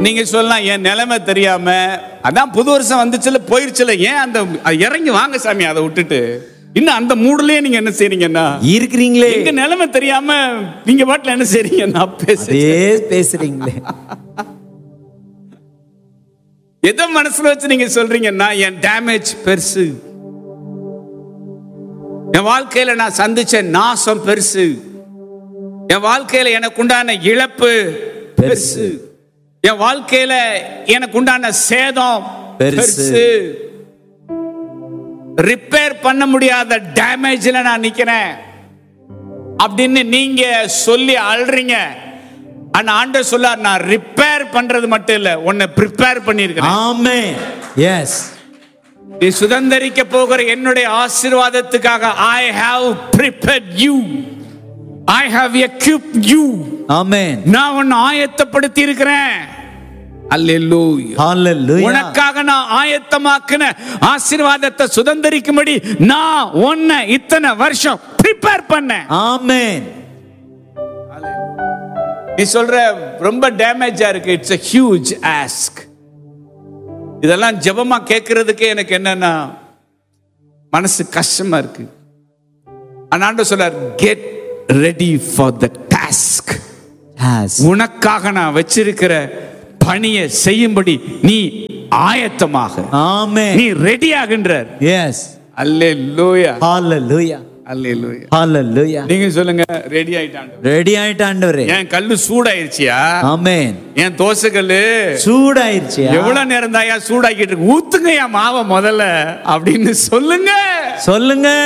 நீங்க சொல்லலாம் என் நிலைமை தெரியாம அதான் புது வருஷம் வந்துச்சுல போயிருச்சுல ஏன் அந்த அது இறங்கி வாங்க சாமி அதை விட்டுட்டு இன்னும் அந்த மூடுலயே நீங்க என்ன செய்றீங்கன்னா இருக்கிறீங்களே எங்க நிலைமை தெரியாம நீங்க பாட்டுல என்ன செய்றீங்க நான் பேச அதே பேசுறீங்களே எதை மனசுல வச்சு நீங்க சொல்றீங்கன்னா என் டேமேஜ் பெருசு என் வாழ்க்கையில நான் சந்திச்ச நாசம் பெருசு என் வாழ்க்கையில எனக்கு உண்டான இழப்பு பெருசு என் வாழ்க்கையில எனக்கு உண்டான சேதம் பெருசு. பெருசு ரிப்பேர் பண்ண முடியாத டேமேஜ்ல நான் நிக்கிறேன் அப்படின்னு நீங்க சொல்லி அழுறீங்க ஆனா ஆண்டவர் சொல்லார் நான் ரிப்பேர் பண்றது மட்டும் இல்ல உன்னை ப்ரிப்பேர் பண்ணியிருக்கிறேன் ஆமே எஸ் நீ சுதந்தரிக்க போகிற என்னுடைய ஆசீர்வாதத்துக்காக I have prepared you I have equipped you ஆமென் நான் உன்னை ஆயத்தப்படுத்தி இருக்கிறேன் அல்லேலூயா ஹalleluya உனக்காக நான் ஆயத்தமாக்கின ஆசீர்வாதத்தை சுதந்தரிக்கும்படி நான் உன்னை இத்தனை வருஷம் ப்ரிப்பேர் பண்ணேன் ஆமென் நீ சொல்ற ரொம்ப டேமேஜா இருக்கு இட்ஸ் a ஹியூஜ் ஆஸ்க் இதெல்லாம் ஜெபமா கேட்கறதுக்கே எனக்கு என்னன்னா மனசு கஷ்டமா இருக்கு ஆனாண்ட சொல்றார் get ready for the task எஸ் உனக்காக நான் வச்சிருக்கிற பணியை செய்யும்படி நீ ஆயத்தமாக ஆமென் நீ ரெடி ஆகின்றார் எஸ் அல்லே லூயா ஹalleluya அல்லே லூயா ஹalleluya நீங்க சொல்லுங்க ரெடி ஆயிட்டாங்க ரெடி ஆயிட்டாண்டவரே என் கல்லு சூடாயிருச்சியா ஆமென் என் தோசை கல்லு சூடாயிருச்சு எவ்வளவு நேரம் தாயா சூடாக்கிட்டு இருக்கு ஊத்துங்கய்யா மாவை முதல்ல அப்படின்னு சொல்லுங்க சொல்லுங்க